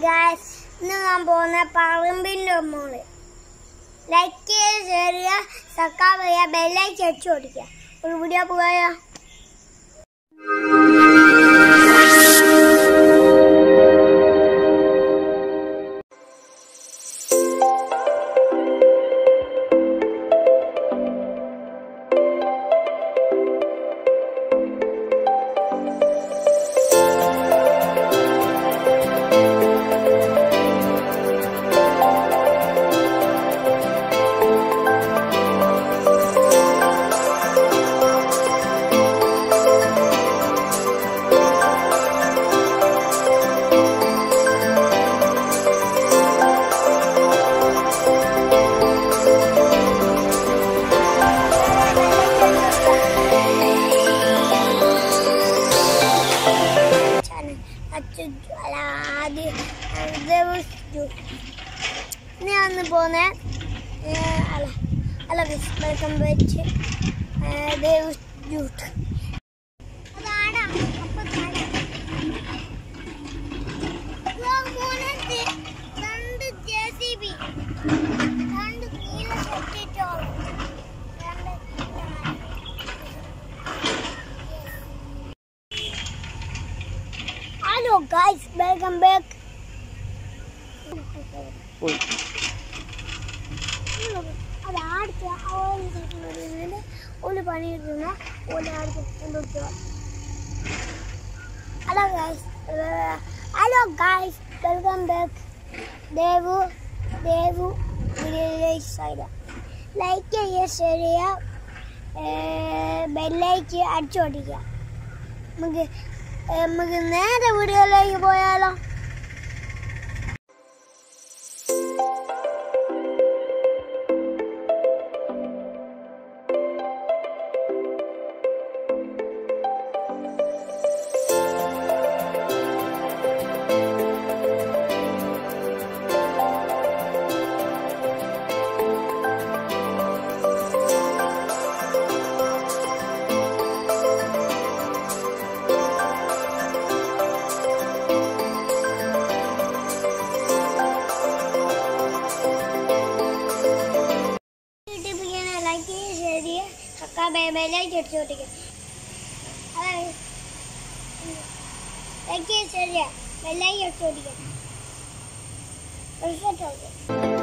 guys ഇന്ന് ഞാൻ പോകുന്ന പറമ്പിൻ്റെ മോള് ലൈക്ക് ചെയ്യുക ഷെയർ ചെയ്യുക സബ്സ്ക്രൈബ് ചെയ്യുക ബെല്ലൈക്ക് അടിച്ചു കൊടുക്കുക ഒരു വീഡിയോ പോയാ ഞാൻ പോന്നെ അല്ല അല്ല വെൽക്കം വെച്ച് ദേവ് ജൂട്ട് അതാണ് അപ്പൊ രണ്ട് ജെ സി ബി രണ്ട് നീല സെറ്റിറ്റോളം രണ്ട് ഹലോ ഗൈസ് വെൽക്കം ബാക്ക് അത് ആടുത്ത ഓല് ഓല് പണിയെടുക്കുന്ന ഓല് ആടുത്ത് കൊണ്ടുപോയി hello guys hello guys welcome back Devu Devu side like ചെയ്യുക ഷെയർ ചെയ്യുക ബെല്ലൈക്ക് അടിച്ചോടിക്കുക നമുക്ക് നമുക്ക് നേരെ വീടുകളിലേക്ക് പോയാലോ യൂട്യൂബിൽ ലൈക്ക് ചെയ്യുക ഷെയർ ചെയ്യുക ഒക്കെ ബേബയിലേക്ക് അടിച്ചു പൊട്ടിക്കുക അതായത് ലൈക്ക് ചെയ്യുക ഷെയർ ചെയ്യുക ബെല്ലൈക്ക് അടിച്ചു പൊട്ടിക്കുക